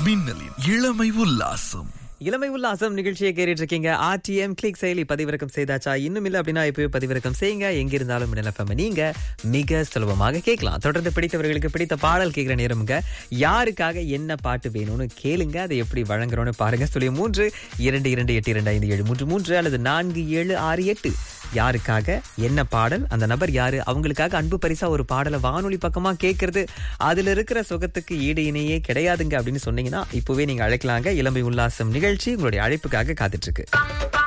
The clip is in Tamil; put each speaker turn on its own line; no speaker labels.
மின்னலின் இளமை உல்லாசம்
இளமை உல்லாசம் நிகழ்ச்சியை கேட்டுட்டு இருக்கீங்க ஆர்டிஎம் கிளிக் செயலி பதிவிறக்கம் செய்தாச்சா இன்னும் இல்ல அப்படின்னா இப்பவே பதிவிறக்கம் செய்யுங்க எங்க இருந்தாலும் நிலப்பம் நீங்க மிக சுலபமாக கேட்கலாம் தொடர்ந்து பிடித்தவர்களுக்கு பிடித்த பாடல் கேட்கிற நேரமுங்க யாருக்காக என்ன பாட்டு வேணும்னு கேளுங்க அதை எப்படி வழங்குறோம்னு பாருங்க சொல்லி மூன்று இரண்டு இரண்டு எட்டு இரண்டு ஐந்து ஏழு மூன்று மூன்று அல்லது நான்கு ஏழு ஆறு எட்டு யாருக்காக என்ன பாடல் அந்த நபர் யாரு அவங்களுக்காக அன்பு பரிசா ஒரு பாடலை வானொலி பக்கமா கேட்கறது அதுல இருக்கிற சுகத்துக்கு ஈடு இணையே கிடையாதுங்க அப்படின்னு சொன்னீங்கன்னா இப்பவே நீங்க அழைக்கலாங்க இளமை உல்லாசம் நிகழ்ச்சி உங்களுடைய அழைப்புக்காக காத்துட்டு இருக்கு